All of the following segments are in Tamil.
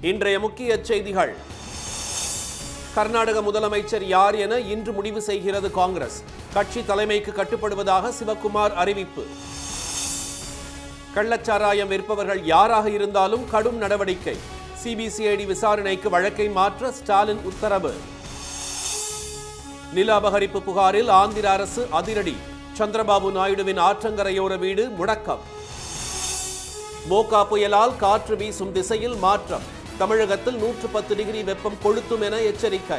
இன்றைய முக்கிய செய்திகள் கர்நாடக முதலமைச்சர் யார் என இன்று முடிவு செய்கிறது காங்கிரஸ் கட்சி தலைமைக்கு கட்டுப்படுவதாக சிவக்குமார் அறிவிப்பு கள்ளச்சாராயம் விற்பவர்கள் யாராக இருந்தாலும் கடும் நடவடிக்கை சிபிசிஐடி விசாரணைக்கு வழக்கை மாற்ற ஸ்டாலின் உத்தரவு நில அபகரிப்பு புகாரில் ஆந்திர அரசு அதிரடி சந்திரபாபு நாயுடுவின் ஆற்றங்கரையோர வீடு முடக்கம் மோகா புயலால் காற்று வீசும் திசையில் மாற்றம் தமிழகத்தில் நூற்று பத்து டிகிரி வெப்பம் கொளுத்தும் என எச்சரிக்கை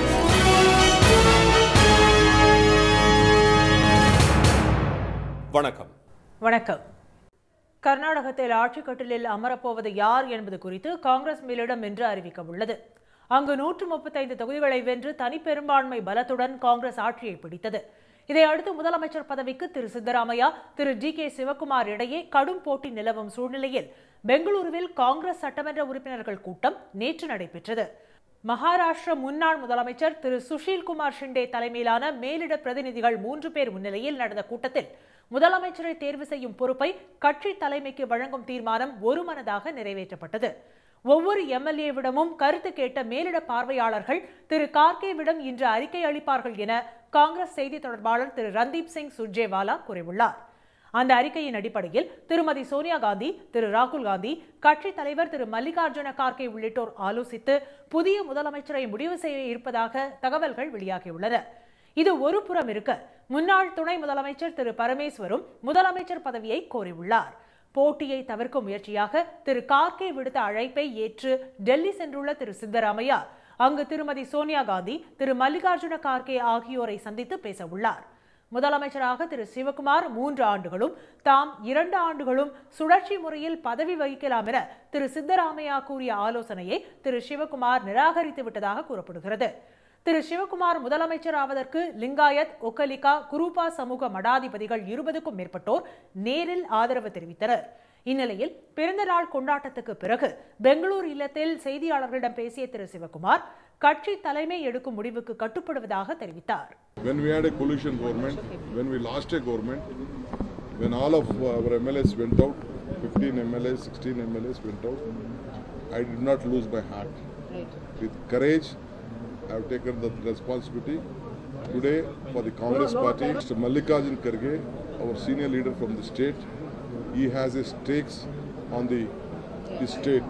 வணக்கம் வணக்கம் கர்நாடகத்தில் ஆட்சி கட்டிலில் அமரப்போவது யார் என்பது குறித்து காங்கிரஸ் மேலிடம் இன்று அறிவிக்க உள்ளது அங்கு நூற்று முப்பத்தைந்து தொகுதிகளை வென்று தனிப்பெரும்பான்மை பலத்துடன் காங்கிரஸ் ஆட்சியை பிடித்தது இதையடுத்து முதலமைச்சர் பதவிக்கு திரு சித்தராமையா திரு ஜி கே சிவக்குமார் இடையே கடும் போட்டி நிலவும் சூழ்நிலையில் பெங்களூருவில் காங்கிரஸ் சட்டமன்ற உறுப்பினர்கள் கூட்டம் நேற்று நடைபெற்றது மகாராஷ்டிர முன்னாள் முதலமைச்சர் திரு சுஷீல் குமார் ஷிண்டே தலைமையிலான மேலிட பிரதிநிதிகள் மூன்று பேர் முன்னிலையில் நடந்த கூட்டத்தில் முதலமைச்சரை தேர்வு செய்யும் பொறுப்பை கட்சி தலைமைக்கு வழங்கும் தீர்மானம் ஒருமனதாக நிறைவேற்றப்பட்டது ஒவ்வொரு எம்எல்ஏவிடமும் கருத்து கேட்ட மேலிட பார்வையாளர்கள் திரு கார்கேவிடம் இன்று அறிக்கை அளிப்பார்கள் என காங்கிரஸ் செய்தி தொடர்பாளர் திரு ரந்தீப் சிங் சுர்ஜேவாலா கூறியுள்ளார் அந்த அறிக்கையின் அடிப்படையில் திருமதி சோனியா காந்தி திரு ராகுல் காந்தி கட்சி தலைவர் திரு மல்லிகார்ஜுன கார்கே உள்ளிட்டோர் ஆலோசித்து புதிய முதலமைச்சரை முடிவு செய்ய இருப்பதாக தகவல்கள் வெளியாகியுள்ளன இது ஒரு புறம் இருக்க முன்னாள் துணை முதலமைச்சர் திரு பரமேஸ்வரும் முதலமைச்சர் பதவியை கோரியுள்ளார் போட்டியை தவிர்க்கும் முயற்சியாக திரு கார்கே விடுத்த அழைப்பை ஏற்று டெல்லி சென்றுள்ள திரு சித்தராமையா அங்கு திருமதி சோனியா காந்தி திரு மல்லிகார்ஜுன கார்கே ஆகியோரை சந்தித்து பேச உள்ளார் முதலமைச்சராக திரு சிவகுமார் மூன்று ஆண்டுகளும் தாம் இரண்டு ஆண்டுகளும் சுழற்சி முறையில் பதவி வகிக்கலாம் என திரு சித்தராமையா கூறிய ஆலோசனையை திரு சிவகுமார் நிராகரித்து விட்டதாக கூறப்படுகிறது திரு சிவகுமார் முதலமைச்சர் ஆவதற்கு லிங்காயத் ஒக்கலிகா குரூபா சமூக மடாதிபதிகள் இருபதுக்கும் மேற்பட்டோர் நேரில் ஆதரவு தெரிவித்தனர் இந்நிலையில் பிறந்த நாள் கொண்டாட்டத்துக்கு பிறகு பெங்களூர் இல்லத்தில் செய்தியாளர்களிடம் பேசிய திரு சிவகுமார் கட்சி தலைமை எடுக்கும் முடிவுக்கு கட்டுப்படுவதாக தெரிவித்தார் When we had a coalition government, when we lost a government, when all of our MLAs went out, 15 MLAs, 16 MLAs went out, I did not lose my heart. With courage, I have taken the responsibility. Today, for the Congress party, Mr. Mallikarjun Kharge, our senior leader from the state, he has his stakes on the, the state.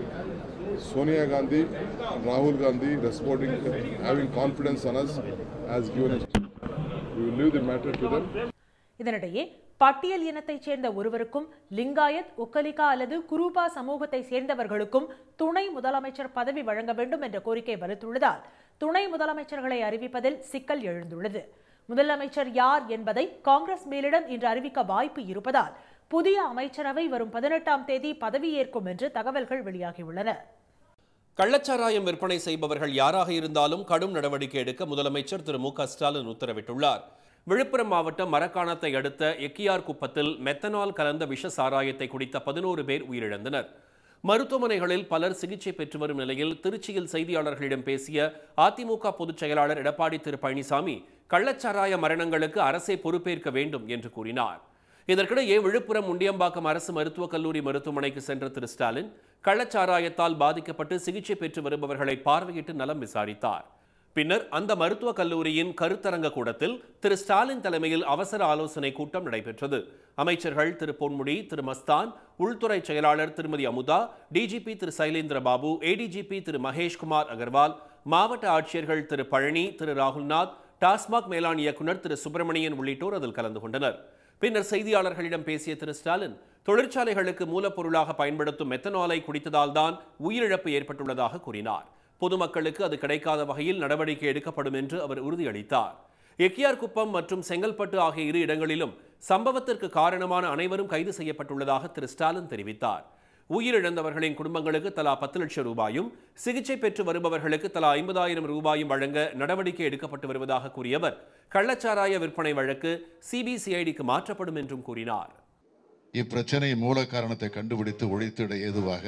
Sonia Gandhi, Rahul Gandhi, responding, having confidence on us, has given us. We will leave the matter to them. இதனிடையே பட்டியல் இனத்தைச் சேர்ந்த ஒருவருக்கும் லிங்காயத் ஒக்கலிகா அல்லது குரூபா சமூகத்தை சேர்ந்தவர்களுக்கும் துணை முதலமைச்சர் பதவி வழங்க வேண்டும் என்ற கோரிக்கை வலுத்துள்ளதால் துணை முதலமைச்சர்களை அறிவிப்பதில் சிக்கல் எழுந்துள்ளது முதலமைச்சர் யார் என்பதை காங்கிரஸ் மேலிடம் இன்று அறிவிக்க வாய்ப்பு இருப்பதால் புதிய அமைச்சரவை வரும் பதினெட்டாம் தேதி பதவியேற்கும் என்று தகவல்கள் வெளியாகியுள்ளன கள்ளச்சாராயம் விற்பனை செய்பவர்கள் யாராக இருந்தாலும் கடும் நடவடிக்கை எடுக்க முதலமைச்சர் திரு மு க ஸ்டாலின் உத்தரவிட்டுள்ளார் விழுப்புரம் மாவட்டம் மரக்காணத்தை அடுத்த எக்கியார் குப்பத்தில் மெத்தனால் கலந்த விஷ சாராயத்தை குடித்த பதினோரு பேர் உயிரிழந்தனர் மருத்துவமனைகளில் பலர் சிகிச்சை பெற்று வரும் நிலையில் திருச்சியில் செய்தியாளர்களிடம் பேசிய அதிமுக பொதுச் செயலாளர் எடப்பாடி திரு பழனிசாமி கள்ளச்சாராய மரணங்களுக்கு அரசே பொறுப்பேற்க வேண்டும் என்று கூறினார் இதற்கிடையே விழுப்புரம் முண்டியம்பாக்கம் அரசு மருத்துவக் கல்லூரி மருத்துவமனைக்கு சென்ற திரு ஸ்டாலின் கள்ளச்சாராயத்தால் பாதிக்கப்பட்டு சிகிச்சை பெற்று வருபவர்களை பார்வையிட்டு நலம் விசாரித்தார் பின்னர் அந்த மருத்துவக் கல்லூரியின் கருத்தரங்க கூடத்தில் திரு ஸ்டாலின் தலைமையில் அவசர ஆலோசனை கூட்டம் நடைபெற்றது அமைச்சர்கள் திரு பொன்முடி திரு மஸ்தான் உள்துறை செயலாளர் திருமதி அமுதா டிஜிபி திரு சைலேந்திர பாபு ஏடிஜிபி திரு மகேஷ்குமார் அகர்வால் மாவட்ட ஆட்சியர்கள் திரு பழனி திரு ராகுல்நாத் டாஸ்மாக் மேலாண் இயக்குநர் திரு சுப்பிரமணியன் உள்ளிட்டோர் அதில் கலந்து கொண்டனர் பின்னர் செய்தியாளர்களிடம் பேசிய திரு ஸ்டாலின் தொழிற்சாலைகளுக்கு மூலப்பொருளாக பயன்படுத்தும் மெத்தனாலை குடித்ததால் தான் உயிரிழப்பு ஏற்பட்டுள்ளதாக கூறினார் பொதுமக்களுக்கு அது கிடைக்காத வகையில் நடவடிக்கை எடுக்கப்படும் என்று அவர் உறுதியளித்தார் எக்கியார் குப்பம் மற்றும் செங்கல்பட்டு ஆகிய இரு இடங்களிலும் சம்பவத்திற்கு காரணமான அனைவரும் கைது செய்யப்பட்டுள்ளதாக திரு ஸ்டாலின் தெரிவித்தார் உயிரிழந்தவர்களின் குடும்பங்களுக்கு தலா பத்து லட்சம் ரூபாயும் சிகிச்சை பெற்று வருபவர்களுக்கு தலா ஐம்பதாயிரம் ரூபாயும் வழங்க நடவடிக்கை எடுக்கப்பட்டு வருவதாக கூறியவர் கள்ளச்சாராய விற்பனை வழக்கு சிபிசிஐடிக்கு மாற்றப்படும் என்றும் கூறினார் இப்பிரச்சனையின் மூல காரணத்தை கண்டுபிடித்து ஒழித்திட ஏதுவாக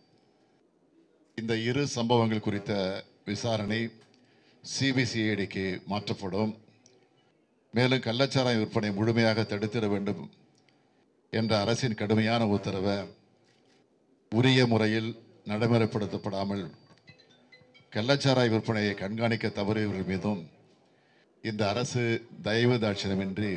இந்த இரு சம்பவங்கள் குறித்த விசாரணை சிபிசிஐடிக்கு மாற்றப்படும் மேலும் கள்ளச்சாராய விற்பனை முழுமையாக தடுத்திட வேண்டும் என்ற அரசின் கடுமையான உத்தரவை உரிய முறையில் நடைமுறைப்படுத்தப்படாமல் கள்ளச்சாராய விற்பனையை கண்காணிக்க தவறியவர்கள் மீதும் இந்த அரசு தயவு தாட்சியமின்றி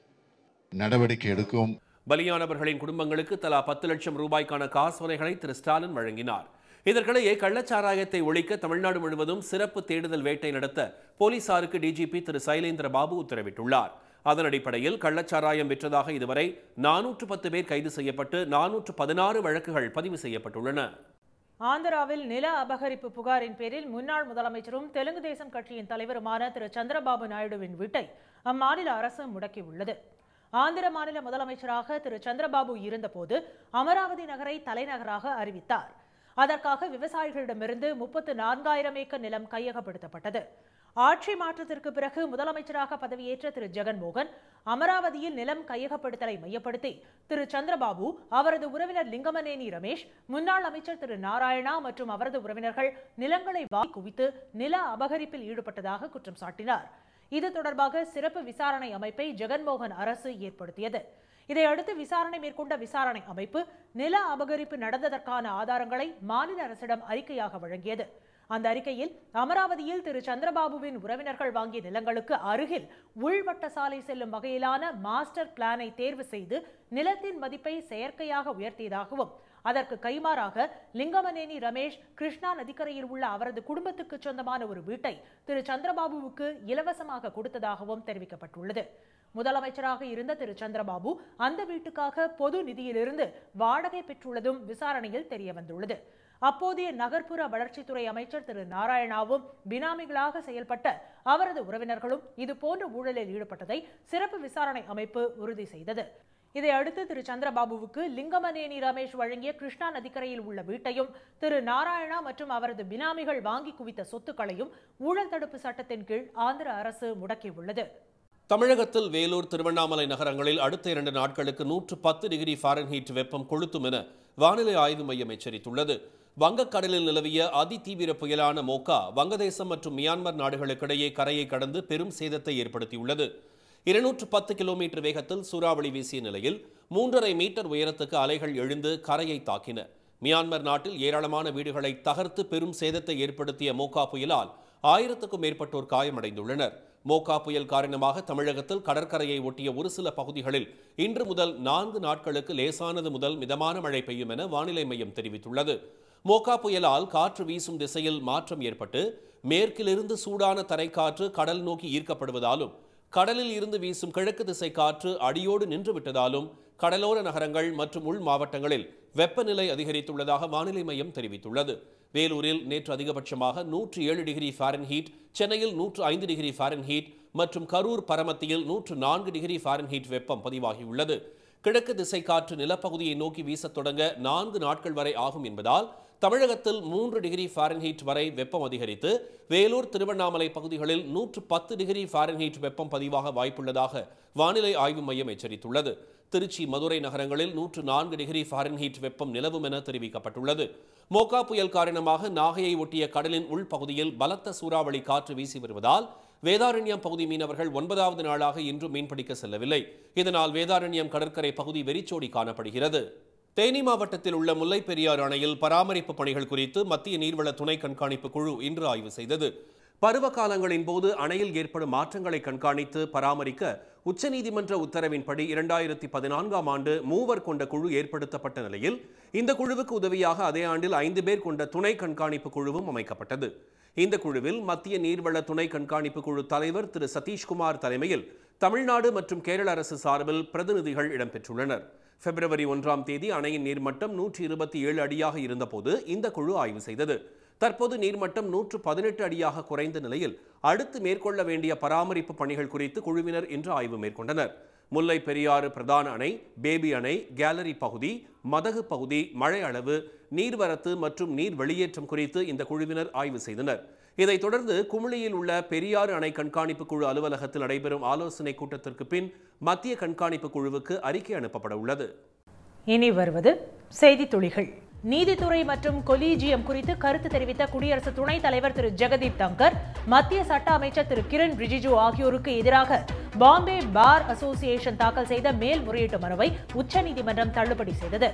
நடவடிக்கை எடுக்கும் பலியானவர்களின் குடும்பங்களுக்கு தலா பத்து லட்சம் ரூபாய்க்கான காசோலைகளை திரு ஸ்டாலின் வழங்கினார் இதற்கிடையே கள்ளச்சாராயத்தை ஒழிக்க தமிழ்நாடு முழுவதும் சிறப்பு தேடுதல் வேட்டை நடத்த போலீசாருக்கு டிஜிபி திரு சைலேந்திர பாபு உத்தரவிட்டுள்ளார் அதன் அடிப்படையில் கள்ளச்சாராயம் விற்றதாக இதுவரை நானூற்று பத்து பேர் கைது செய்யப்பட்டு நானூற்று பதினாறு வழக்குகள் பதிவு செய்யப்பட்டுள்ளன ஆந்திராவில் நில அபகரிப்பு புகாரின் பேரில் முன்னாள் முதலமைச்சரும் தெலுங்கு தேசம் கட்சியின் தலைவருமான திரு சந்திரபாபு நாயுடுவின் வீட்டை அம்மாநில அரசு முடக்கியுள்ளது ஆந்திர மாநில முதலமைச்சராக திரு சந்திரபாபு இருந்தபோது அமராவதி நகரை தலைநகராக அறிவித்தார் அதற்காக விவசாயிகளிடமிருந்து முப்பத்து நான்காயிரம் ஏக்கர் நிலம் கையகப்படுத்தப்பட்டது ஆட்சி மாற்றத்திற்கு பிறகு முதலமைச்சராக பதவியேற்ற திரு ஜெகன்மோகன் அமராவதியில் நிலம் கையகப்படுத்தலை மையப்படுத்தி திரு சந்திரபாபு அவரது உறவினர் லிங்கமநேனி ரமேஷ் முன்னாள் அமைச்சர் திரு நாராயணா மற்றும் அவரது உறவினர்கள் நிலங்களை வாங்கி குவித்து நில அபகரிப்பில் ஈடுபட்டதாக குற்றம் சாட்டினார் இது தொடர்பாக சிறப்பு விசாரணை அமைப்பை ஜெகன்மோகன் அரசு ஏற்படுத்தியது இதையடுத்து விசாரணை மேற்கொண்ட விசாரணை அமைப்பு நில அபகரிப்பு நடந்ததற்கான ஆதாரங்களை மாநில அரசிடம் அறிக்கையாக வழங்கியது அந்த அறிக்கையில் அமராவதியில் திரு சந்திரபாபுவின் உறவினர்கள் வாங்கிய நிலங்களுக்கு அருகில் உள்வட்ட சாலை செல்லும் வகையிலான மாஸ்டர் பிளானை தேர்வு செய்து நிலத்தின் மதிப்பை செயற்கையாக உயர்த்தியதாகவும் அதற்கு கைமாறாக லிங்கமநேனி ரமேஷ் கிருஷ்ணா நதிக்கரையில் உள்ள அவரது குடும்பத்துக்கு சொந்தமான ஒரு வீட்டை திரு சந்திரபாபுவுக்கு இலவசமாக கொடுத்ததாகவும் தெரிவிக்கப்பட்டுள்ளது முதலமைச்சராக இருந்த திரு சந்திரபாபு அந்த வீட்டுக்காக பொது நிதியிலிருந்து வாடகை பெற்றுள்ளதும் விசாரணையில் தெரியவந்துள்ளது அப்போதைய நகர்ப்புற வளர்ச்சித்துறை அமைச்சர் திரு நாராயணாவும் பினாமிகளாக செயல்பட்ட அவரது உறவினர்களும் இதுபோன்ற ஊழலில் ஈடுபட்டதை சிறப்பு விசாரணை அமைப்பு உறுதி செய்தது இதையடுத்து திரு சந்திரபாபுவுக்கு லிங்கமநேனி ரமேஷ் வழங்கிய கிருஷ்ணா நதிக்கரையில் உள்ள வீட்டையும் திரு நாராயணா மற்றும் அவரது பினாமிகள் வாங்கி குவித்த சொத்துக்களையும் ஊழல் தடுப்பு சட்டத்தின் கீழ் ஆந்திர அரசு முடக்கியுள்ளது தமிழகத்தில் வேலூர் திருவண்ணாமலை நகரங்களில் அடுத்த இரண்டு நாட்களுக்கு நூற்று பத்து டிகிரி ஃபாரன்ஹீட் வெப்பம் கொளுத்தும் என வானிலை ஆய்வு மையம் எச்சரித்துள்ளது வங்கக்கடலில் நிலவிய அதிதீவிர புயலான மோகா வங்கதேசம் மற்றும் மியான்மர் நாடுகளுக்கிடையே கரையை கடந்து பெரும் சேதத்தை ஏற்படுத்தியுள்ளது இருநூற்று பத்து கிலோமீட்டர் வேகத்தில் சூறாவளி வீசிய நிலையில் மூன்றரை மீட்டர் உயரத்துக்கு அலைகள் எழுந்து கரையை தாக்கின மியான்மர் நாட்டில் ஏராளமான வீடுகளை தகர்த்து பெரும் சேதத்தை ஏற்படுத்திய மோகா புயலால் ஆயிரத்துக்கும் மேற்பட்டோர் காயமடைந்துள்ளனர் மோகா புயல் காரணமாக தமிழகத்தில் கடற்கரையை ஒட்டிய ஒரு சில பகுதிகளில் இன்று முதல் நான்கு நாட்களுக்கு லேசானது முதல் மிதமான மழை பெய்யும் என வானிலை மையம் தெரிவித்துள்ளது மோகா புயலால் காற்று வீசும் திசையில் மாற்றம் ஏற்பட்டு மேற்கிலிருந்து சூடான தரைக்காற்று கடல் நோக்கி ஈர்க்கப்படுவதாலும் கடலில் இருந்து வீசும் கிழக்கு திசை காற்று அடியோடு நின்று விட்டதாலும் கடலோர நகரங்கள் மற்றும் உள் மாவட்டங்களில் வெப்பநிலை அதிகரித்துள்ளதாக வானிலை மையம் தெரிவித்துள்ளது வேலூரில் நேற்று அதிகபட்சமாக நூற்று ஏழு டிகிரி ஃபாரன்ஹீட் சென்னையில் நூற்று ஐந்து டிகிரி ஃபாரன்ஹீட் மற்றும் கரூர் பரமத்தியில் நூற்று நான்கு டிகிரி ஃபாரன்ஹீட் வெப்பம் பதிவாகியுள்ளது கிழக்கு திசை காற்று நிலப்பகுதியை நோக்கி வீசத் தொடங்க நான்கு நாட்கள் வரை ஆகும் என்பதால் தமிழகத்தில் மூன்று டிகிரி ஃபாரன்ஹீட் வரை வெப்பம் அதிகரித்து வேலூர் திருவண்ணாமலை பகுதிகளில் நூற்று பத்து டிகிரி ஃபாரன்ஹீட் வெப்பம் பதிவாக வாய்ப்புள்ளதாக வானிலை ஆய்வு மையம் எச்சரித்துள்ளது திருச்சி மதுரை நகரங்களில் நூற்று நான்கு டிகிரி ஃபாரன்ஹீட் வெப்பம் நிலவும் என தெரிவிக்கப்பட்டுள்ளது மோகா புயல் காரணமாக நாகையை ஒட்டிய கடலின் உள்பகுதியில் பலத்த சூறாவளி காற்று வீசி வருவதால் வேதாரண்யம் பகுதி மீனவர்கள் ஒன்பதாவது நாளாக இன்றும் மீன்பிடிக்க செல்லவில்லை இதனால் வேதாரண்யம் கடற்கரை பகுதி வெறிச்சோடி காணப்படுகிறது தேனி மாவட்டத்தில் உள்ள முல்லைப் பெரியாறு அணையில் பராமரிப்பு பணிகள் குறித்து மத்திய நீர்வள துணை கண்காணிப்பு குழு இன்று ஆய்வு செய்தது பருவ காலங்களின் போது அணையில் ஏற்படும் மாற்றங்களை கண்காணித்து பராமரிக்க உச்சநீதிமன்ற உத்தரவின்படி இரண்டாயிரத்தி பதினான்காம் ஆண்டு மூவர் கொண்ட குழு ஏற்படுத்தப்பட்ட நிலையில் இந்த குழுவுக்கு உதவியாக அதே ஆண்டில் ஐந்து பேர் கொண்ட துணை கண்காணிப்பு குழுவும் அமைக்கப்பட்டது இந்த குழுவில் மத்திய நீர்வள துணை கண்காணிப்பு குழு தலைவர் திரு சதீஷ்குமார் தலைமையில் தமிழ்நாடு மற்றும் கேரள அரசு சார்பில் பிரதிநிதிகள் இடம்பெற்றுள்ளனர் பிப்ரவரி ஒன்றாம் தேதி அணையின் நீர்மட்டம் நூற்றி இருபத்தி ஏழு அடியாக இருந்தபோது இந்த குழு ஆய்வு செய்தது தற்போது நீர்மட்டம் நூற்று பதினெட்டு அடியாக குறைந்த நிலையில் அடுத்து மேற்கொள்ள வேண்டிய பராமரிப்பு பணிகள் குறித்து குழுவினர் இன்று ஆய்வு மேற்கொண்டனர் முல்லை பெரியாறு பிரதான அணை பேபி அணை கேலரி பகுதி மதகு பகுதி மழை அளவு நீர்வரத்து மற்றும் நீர் வெளியேற்றம் குறித்து இந்த குழுவினர் ஆய்வு செய்தனர் இதைத் தொடர்ந்து குமுளியில் உள்ள பெரியாறு அணை கண்காணிப்பு குழு அலுவலகத்தில் நடைபெறும் ஆலோசனை கூட்டத்திற்கு பின் மத்திய கண்காணிப்பு குழுவுக்கு அறிக்கை அனுப்பப்பட உள்ளது இனி வருவது செய்தி துளிகள் நீதித்துறை மற்றும் கொலீஜியம் குறித்து கருத்து தெரிவித்த குடியரசு துணைத் தலைவர் திரு ஜெகதீப் தங்கர் மத்திய சட்ட அமைச்சர் திரு கிரண் ரிஜிஜு ஆகியோருக்கு எதிராக பாம்பே பார் அசோசியேஷன் தாக்கல் செய்த மேல்முறையீட்டு மனுவை உச்சநீதிமன்றம் தள்ளுபடி செய்தது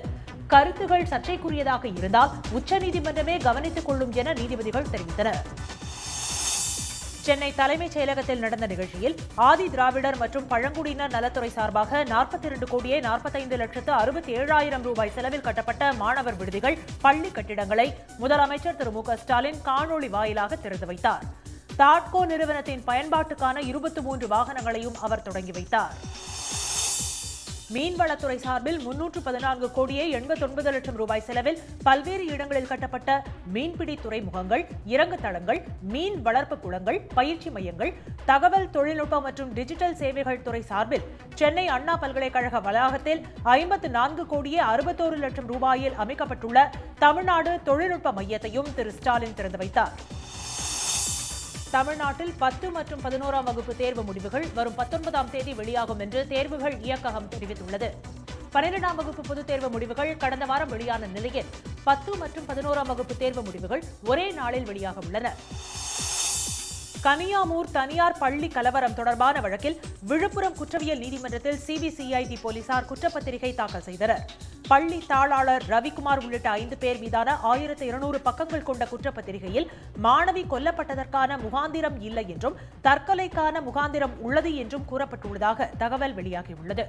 கருத்துகள் சர்ச்சைக்குரியதாக இருந்தால் உச்சநீதிமன்றமே கவனித்துக் கொள்ளும் என நீதிபதிகள் தெரிவித்தனர் சென்னை தலைமைச் செயலகத்தில் நடந்த நிகழ்ச்சியில் ஆதி திராவிடர் மற்றும் பழங்குடியினர் நலத்துறை சார்பாக நாற்பத்தி இரண்டு கோடியே நாற்பத்தைந்து லட்சத்து அறுபத்தி ஏழாயிரம் ரூபாய் செலவில் கட்டப்பட்ட மாணவர் விடுதிகள் பள்ளி கட்டிடங்களை முதலமைச்சர் திரு மு க ஸ்டாலின் காணொலி வாயிலாக திறந்து வைத்தார் தாட்கோ நிறுவனத்தின் பயன்பாட்டுக்கான இருபத்தி மூன்று வாகனங்களையும் அவர் தொடங்கி வைத்தார் மீன்வளத்துறை சார்பில் முன்னூற்று பதினான்கு கோடியே எண்பத்தொன்பது லட்சம் ரூபாய் செலவில் பல்வேறு இடங்களில் கட்டப்பட்ட மீன்பிடி துறைமுகங்கள் இறங்கு தளங்கள் மீன் வளர்ப்பு குளங்கள் பயிற்சி மையங்கள் தகவல் தொழில்நுட்பம் மற்றும் டிஜிட்டல் சேவைகள் துறை சார்பில் சென்னை அண்ணா பல்கலைக்கழக வளாகத்தில் ஐம்பத்து நான்கு கோடியே அறுபத்தோரு லட்சம் ரூபாயில் அமைக்கப்பட்டுள்ள தமிழ்நாடு தொழில்நுட்ப மையத்தையும் திரு ஸ்டாலின் திறந்து வைத்தார் தமிழ்நாட்டில் பத்து மற்றும் பதினோராம் வகுப்பு தேர்வு முடிவுகள் வரும் பத்தொன்பதாம் தேதி வெளியாகும் என்று தேர்வுகள் இயக்ககம் தெரிவித்துள்ளது பன்னிரெண்டாம் வகுப்பு பொதுத் தேர்வு முடிவுகள் கடந்த வாரம் வெளியான நிலையில் பத்து மற்றும் பதினோராம் வகுப்பு தேர்வு முடிவுகள் ஒரே நாளில் வெளியாக உள்ளன கனியாமூர் தனியார் பள்ளி கலவரம் தொடர்பான வழக்கில் விழுப்புரம் குற்றவியல் நீதிமன்றத்தில் சிபிசிஐடி போலீசார் குற்றப்பத்திரிகை தாக்கல் செய்தனர் பள்ளி தாளாளர் ரவிக்குமார் உள்ளிட்ட ஐந்து பேர் மீதான ஆயிரத்து இருநூறு பக்கங்கள் கொண்ட குற்றப்பத்திரிகையில் மாணவி கொல்லப்பட்டதற்கான முகாந்திரம் இல்லை என்றும் தற்கொலைக்கான முகாந்திரம் உள்ளது என்றும் கூறப்பட்டுள்ளதாக தகவல் வெளியாகியுள்ளது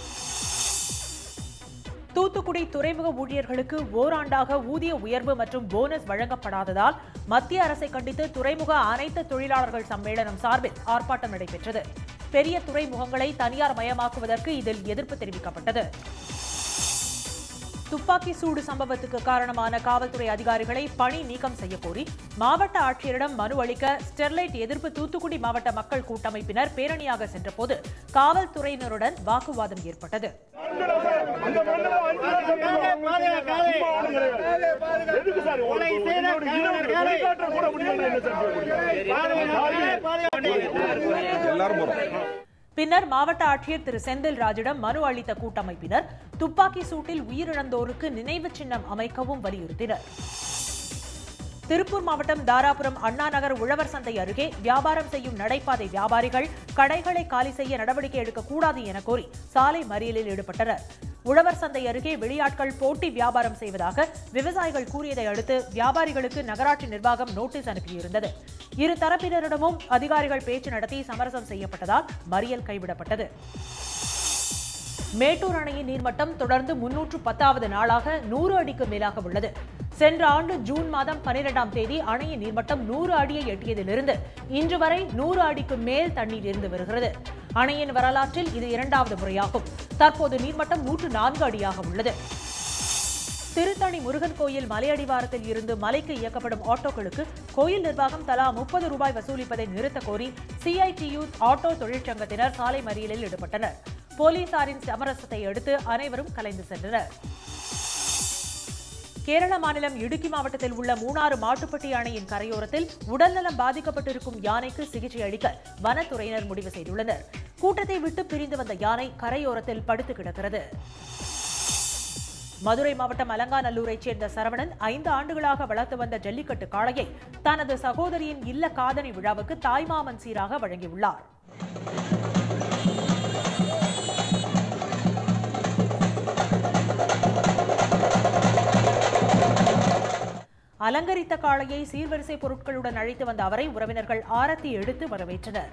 தூத்துக்குடி துறைமுக ஊழியர்களுக்கு ஓராண்டாக ஊதிய உயர்வு மற்றும் போனஸ் வழங்கப்படாததால் மத்திய அரசை கண்டித்து துறைமுக அனைத்து தொழிலாளர்கள் சம்மேளனம் சார்பில் ஆர்ப்பாட்டம் நடைபெற்றது பெரிய துறைமுகங்களை தனியார் மயமாக்குவதற்கு இதில் எதிர்ப்பு தெரிவிக்கப்பட்டது துப்பாக்கி சூடு சம்பவத்துக்கு காரணமான காவல்துறை அதிகாரிகளை பணி நீக்கம் செய்யக்கோரி மாவட்ட ஆட்சியரிடம் மனு அளிக்க ஸ்டெர்லைட் எதிர்ப்பு தூத்துக்குடி மாவட்ட மக்கள் கூட்டமைப்பினர் பேரணியாக சென்றபோது காவல்துறையினருடன் வாக்குவாதம் ஏற்பட்டது எல்லாரும் போறோம் பின்னர் மாவட்ட ஆட்சியர் திரு செந்தில் ராஜிடம் மனு அளித்த கூட்டமைப்பினர் துப்பாக்கி சூட்டில் உயிரிழந்தோருக்கு நினைவு சின்னம் அமைக்கவும் வலியுறுத்தினர் திருப்பூர் மாவட்டம் தாராபுரம் அண்ணா நகர் உழவர் சந்தை அருகே வியாபாரம் செய்யும் நடைபாதை வியாபாரிகள் கடைகளை காலி செய்ய நடவடிக்கை எடுக்கக்கூடாது என கோரி சாலை மறியலில் ஈடுபட்டனர் உழவர் சந்தை அருகே வெளியாட்கள் போட்டி வியாபாரம் செய்வதாக விவசாயிகள் கூறியதை அடுத்து வியாபாரிகளுக்கு நகராட்சி நிர்வாகம் நோட்டீஸ் அனுப்பியிருந்தது இரு தரப்பினரிடமும் அதிகாரிகள் பேச்சு நடத்தி சமரசம் செய்யப்பட்டதால் மறியல் கைவிடப்பட்டது மேட்டூர் அணையின் நீர்மட்டம் தொடர்ந்து முன்னூற்று பத்தாவது நாளாக நூறு அடிக்கு மேலாக உள்ளது சென்ற ஆண்டு ஜூன் மாதம் பனிரெண்டாம் தேதி அணையின் நீர்மட்டம் நூறு அடியை எட்டியதிலிருந்து இன்று வரை நூறு அடிக்கு மேல் தண்ணீர் இருந்து வருகிறது அணையின் வரலாற்றில் இது இரண்டாவது முறையாகும் தற்போது நீர்மட்டம் நூற்று நான்கு அடியாக உள்ளது திருத்தணி முருகன் கோயில் மலையடிவாரத்தில் இருந்து மலைக்கு இயக்கப்படும் ஆட்டோக்களுக்கு கோயில் நிர்வாகம் தலா முப்பது ரூபாய் வசூலிப்பதை நிறுத்தக் கோரி சிஐடியு ஆட்டோ தொழிற்சங்கத்தினர் சாலை மறியலில் ஈடுபட்டனர் போலீசாரின் சமரசத்தை அடுத்து அனைவரும் கலைந்து சென்றனர் கேரள மாநிலம் இடுக்கி மாவட்டத்தில் உள்ள மூணாறு மாட்டுப்பட்டி அணையின் கரையோரத்தில் உடல்நலம் பாதிக்கப்பட்டிருக்கும் யானைக்கு சிகிச்சை அளிக்க வனத்துறையினர் முடிவு செய்துள்ளனர் கூட்டத்தை விட்டு பிரிந்து வந்த யானை கரையோரத்தில் படுத்து கிடக்கிறது மதுரை மாவட்டம் அலங்காநல்லூரைச் சேர்ந்த சரவணன் ஐந்து ஆண்டுகளாக வளர்த்து வந்த ஜல்லிக்கட்டு காளையை தனது சகோதரியின் இல்ல காதணி விழாவுக்கு தாய்மாமன் சீராக வழங்கியுள்ளார் அலங்கரித்த காளையை சீர்வரிசை பொருட்களுடன் அழைத்து வந்த அவரை உறவினர்கள் ஆரத்தி எடுத்து வரவேற்றனர்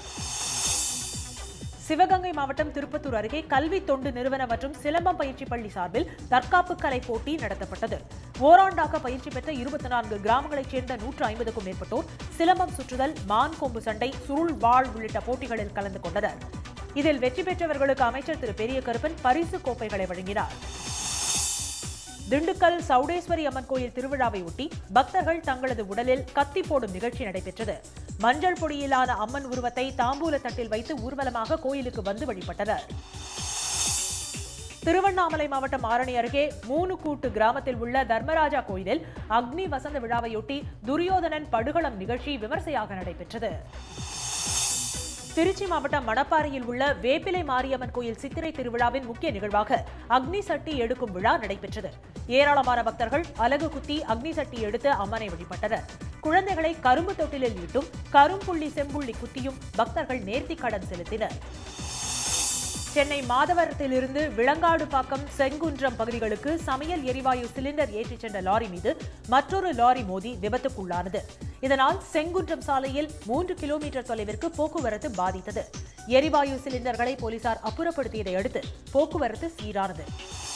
சிவகங்கை மாவட்டம் திருப்பத்தூர் அருகே கல்வி தொண்டு நிறுவன மற்றும் சிலம்பம் பயிற்சி பள்ளி சார்பில் தற்காப்பு கலை போட்டி நடத்தப்பட்டது ஓராண்டாக பயிற்சி பெற்ற இருபத்தி நான்கு கிராமங்களைச் சேர்ந்த நூற்று ஐம்பதுக்கும் மேற்பட்டோர் சிலம்பம் சுற்றுதல் மான் கொம்பு சண்டை சுருள் வாழ் உள்ளிட்ட போட்டிகளில் கலந்து கொண்டனர் இதில் வெற்றி பெற்றவர்களுக்கு அமைச்சர் திரு பெரிய கருப்பன் பரிசு கோப்பைகளை வழங்கினார் திண்டுக்கல் சவுடேஸ்வரி அம்மன் கோயில் திருவிழாவை ஒட்டி பக்தர்கள் தங்களது உடலில் கத்தி போடும் நிகழ்ச்சி நடைபெற்றது மஞ்சள் பொடியிலான அம்மன் உருவத்தை தாம்பூல தட்டில் வைத்து ஊர்வலமாக கோயிலுக்கு வந்து வழிபட்டனர் திருவண்ணாமலை மாவட்டம் ஆரணி அருகே மூணுக்கூட்டு கிராமத்தில் உள்ள தர்மராஜா கோயிலில் அக்னி வசந்த விழாவையொட்டி துரியோதனன் படுகளம் நிகழ்ச்சி விமர்சையாக நடைபெற்றது திருச்சி மாவட்டம் மணப்பாறையில் உள்ள வேப்பிலை மாரியம்மன் கோயில் சித்திரை திருவிழாவின் முக்கிய நிகழ்வாக அக்னி சட்டி எடுக்கும் விழா நடைபெற்றது ஏராளமான பக்தர்கள் அலகு குத்தி அக்னி சட்டி எடுத்து அம்மனை வழிபட்டனர் குழந்தைகளை கரும்பு தொட்டிலில் இட்டும் கரும்புள்ளி செம்புள்ளி குத்தியும் பக்தர்கள் நேர்த்திக் கடன் செலுத்தினர் சென்னை மாதவரத்திலிருந்து விளங்காடுபாக்கம் செங்குன்றம் பகுதிகளுக்கு சமையல் எரிவாயு சிலிண்டர் ஏற்றிச் சென்ற லாரி மீது மற்றொரு லாரி மோதி விபத்துக்குள்ளானது இதனால் செங்குன்றம் சாலையில் மூன்று கிலோமீட்டர் தொலைவிற்கு போக்குவரத்து பாதித்தது எரிவாயு சிலிண்டர்களை போலீசார் அப்புறப்படுத்தியதை அடுத்து போக்குவரத்து சீரானது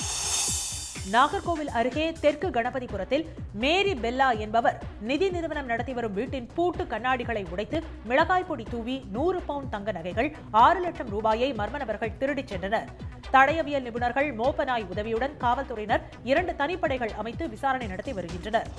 நாகர்கோவில் அருகே தெற்கு கணபதிபுரத்தில் மேரி பெல்லா என்பவர் நிதி நிறுவனம் நடத்தி வரும் வீட்டின் பூட்டு கண்ணாடிகளை உடைத்து மிளகாய் பொடி தூவி நூறு பவுண்ட் தங்க நகைகள் ஆறு லட்சம் ரூபாயை மர்ம நபர்கள் திருடிச் சென்றனர் தடயவியல் நிபுணர்கள் மோப்பநாய் உதவியுடன் காவல்துறையினர் இரண்டு தனிப்படைகள் அமைத்து விசாரணை நடத்தி வருகின்றனர்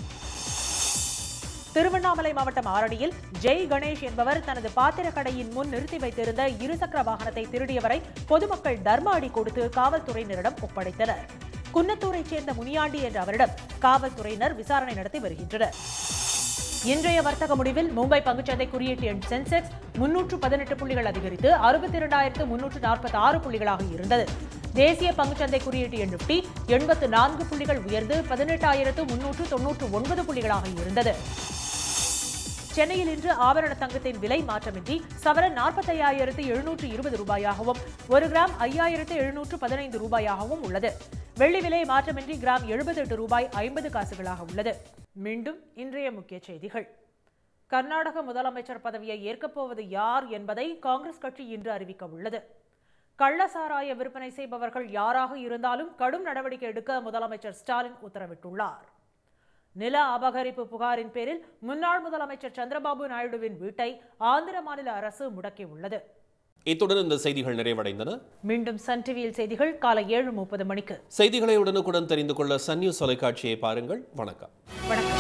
திருவண்ணாமலை மாவட்டம் ஆரணியில் ஜெய் கணேஷ் என்பவர் தனது பாத்திர கடையின் முன் நிறுத்தி வைத்திருந்த இருசக்கர வாகனத்தை திருடியவரை பொதுமக்கள் தர்ம அடி கொடுத்து காவல்துறையினரிடம் ஒப்படைத்தனர் குன்னத்தூரைச் சேர்ந்த முனியாண்டி என்ற அவரிடம் காவல்துறையினர் விசாரணை நடத்தி வருகின்றனர் இன்றைய வர்த்தக முடிவில் மும்பை பங்குச்சந்தை குறியீட்டு எண் சென்செக்ஸ் முன்னூற்று பதினெட்டு புள்ளிகள் அதிகரித்து அறுபத்தி இரண்டாயிரத்து முன்னூற்று நாற்பத்தி ஆறு புள்ளிகளாக இருந்தது தேசிய பங்குச்சந்தை குறியீட்டு எண் நிப்டி எண்பத்து நான்கு புள்ளிகள் உயர்ந்து பதினெட்டாயிரத்து முன்னூற்று தொன்னூற்று ஒன்பது புள்ளிகளாக இருந்தது சென்னையில் இன்று ஆபரண தங்கத்தின் விலை மாற்றமின்றி சவரன் நாற்பத்தையாயிரத்து எழுநூற்று இருபது ரூபாயாகவும் ஒரு கிராம் ஐயாயிரத்து எழுநூற்று பதினைந்து ரூபாயாகவும் உள்ளது வெள்ளி விலை மாற்றமின்றி கிராம் எழுபத்தெட்டு ரூபாய் ஐம்பது காசுகளாக உள்ளது மீண்டும் இன்றைய முக்கிய செய்திகள் கர்நாடக முதலமைச்சர் பதவியை ஏற்கப் போவது யார் என்பதை காங்கிரஸ் கட்சி இன்று அறிவிக்க உள்ளது கள்ளசாராய விற்பனை செய்பவர்கள் யாராக இருந்தாலும் கடும் நடவடிக்கை எடுக்க முதலமைச்சர் ஸ்டாலின் உத்தரவிட்டுள்ளார் நில அபகரிப்பு புகாரின் பேரில் முன்னாள் முதலமைச்சர் சந்திரபாபு நாயுடுவின் வீட்டை ஆந்திர மாநில அரசு முடக்கியுள்ளது இத்துடன் இந்த செய்திகள் நிறைவடைந்தன மீண்டும் சன் டிவியில் செய்திகள் காலை ஏழு முப்பது மணிக்கு செய்திகளை உடனுக்குடன் தெரிந்து கொள்ள சன் நியூஸ் தொலைக்காட்சியை பாருங்கள் வணக்கம் வணக்கம்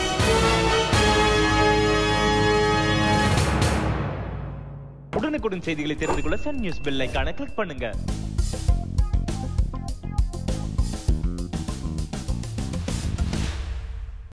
உடனுக்குடன் செய்திகளை தெரிந்து கொள்ள சன் நியூஸ் பெல் ஐகானை கிளிக் பண்ணுங்க